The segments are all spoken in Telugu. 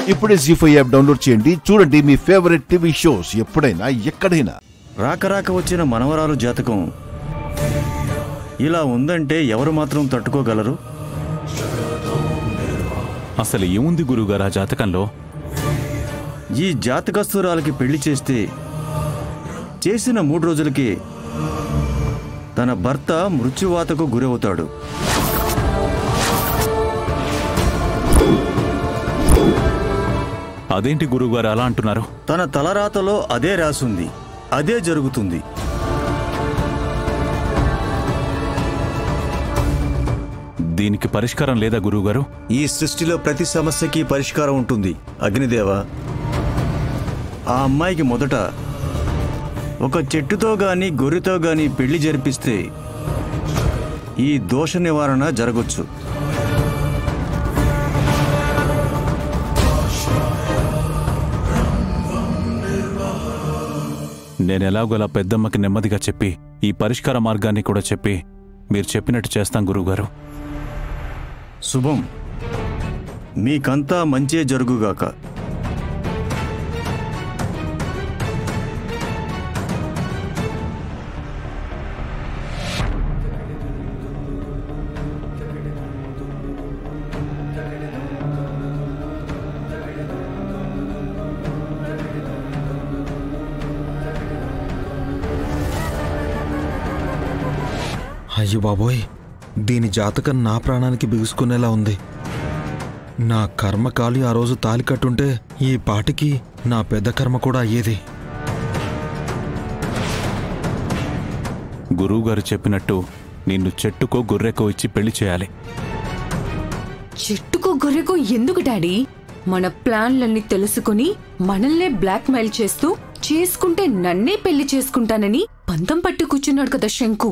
ఇప్పుడే జీ ఫైవ్ యాప్ డౌన్లోడ్ చేయండి చూడండి మీ ఫేవరెట్ టీవీ షోస్ ఎప్పుడైనా ఎక్కడైనా రాక రాక వచ్చిన మనవరాలు జాతకం ఇలా ఉందంటే ఎవరు మాత్రం తట్టుకోగలరు అసలు ఏముంది గురువుగారు ఆ జాతకంలో ఈ జాతకస్తురాలకి పెళ్లి చేస్తే చేసిన మూడు రోజులకి తన భర్త మృత్యువాతకు గురవుతాడు అదేంటి గురువుగారు అలా అంటున్నారు తన తలరాతలో అదే రాసుంది అదే జరుగుతుంది దీనికి పరిష్కారం లేదా గురువుగారు ఈ సృష్టిలో ప్రతి సమస్యకి పరిష్కారం ఉంటుంది అగ్నిదేవ ఆ అమ్మాయికి మొదట ఒక చెట్టుతో గాని గొర్రెతో గాని పెళ్లి జరిపిస్తే ఈ దోష నివారణ జరగొచ్చు నేను ఎలాగోలా పెద్దమ్మకి నెమ్మదిగా చెప్పి ఈ పరిష్కార మార్గాన్ని కూడా చెప్పి మీరు చెప్పినట్టు చేస్తాం గురువుగారు శుభం మీకంతా మంచే జరుగుగాక అయ్యో బాబోయ్ దీని జాతకం నా ప్రాణానికి బిగుసుకునేలా ఉంది నా కర్మకాలి ఆ రోజు తాలి కట్టుంటే ఈ పాటికి నా పెద్ద కర్మ కూడా అయ్యేది గురువుగారు చెప్పినట్టు నిన్ను చెట్టుకో గొర్రెకో ఇచ్చి పెళ్లి చేయాలి చెట్టుకో గొర్రెకో ఎందుకు డాడీ మన ప్లాన్లన్నీ తెలుసుకుని మనల్నే బ్లాక్మెయిల్ చేస్తూ చేసుకుంటే నన్నే పెళ్లి చేసుకుంటానని పంతం పట్టు కూర్చున్నాడు కదా శంకు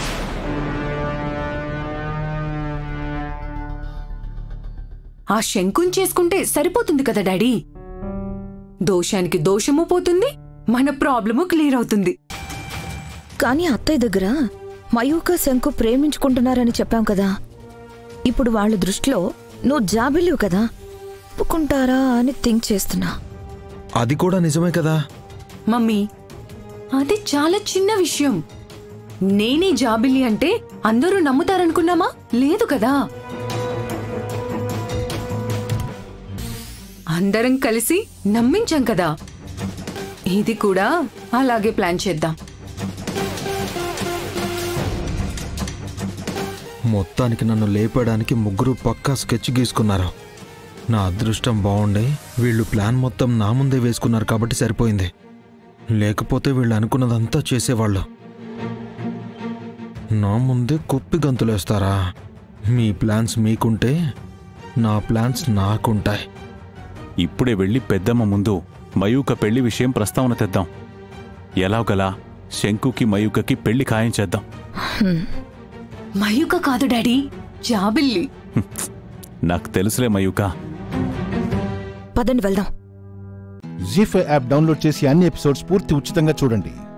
ఆ శంకుని చేసుకుంటే సరిపోతుంది కదా డాడీ దోషానికి దోషము పోతుంది మన ప్రాబ్లము క్లియర్ అవుతుంది కానీ అత్తయ్య దగ్గర మయూక శంకు ప్రేమించుకుంటున్నారని చెప్పాం కదా ఇప్పుడు వాళ్ళ దృష్టిలో నువ్వు జాబిలివు కదా ఒప్పుకుంటారా అని థింక్ చేస్తున్నా అది కూడా నిజమే కదా మమ్మీ అది చాలా చిన్న విషయం నేనే జాబిల్లి అంటే అందరూ నమ్ముతారనుకున్నామా లేదు కదా అందరం కలిసి నమ్మించాం కదా ఇది కూడా అలాగే ప్లాన్ చేద్దాం మొత్తానికి నన్ను లేపడానికి ముగ్గురు పక్కా స్కెచ్ గీసుకున్నారు నా అదృష్టం బాగుండే వీళ్ళు ప్లాన్ మొత్తం నా ముందే వేసుకున్నారు కాబట్టి సరిపోయింది లేకపోతే వీళ్ళు అనుకున్నదంతా చేసేవాళ్ళు నా ముందే కుప్పి గంతులేస్తారా మీ ప్లాన్స్ మీకుంటే నా ప్లాన్స్ నాకుంటాయి ఇప్పుడే వెళ్ళి పెద్దమ్మ ముందు మయూక పెళ్లి విషయం ప్రస్తావన తెద్దాం ఎలాగలా శంకుకి మయూకకి పెళ్లి ఖాయం చేద్దాం మయూక కాదు డాడీ జాబిల్లి నాకు తెలుసులే మయూక పదండి వెళ్దాం జీ ఫైవ్ యాప్ డౌన్లోడ్ చేసి అన్ని ఎపిసోడ్స్ పూర్తి ఉచితంగా చూడండి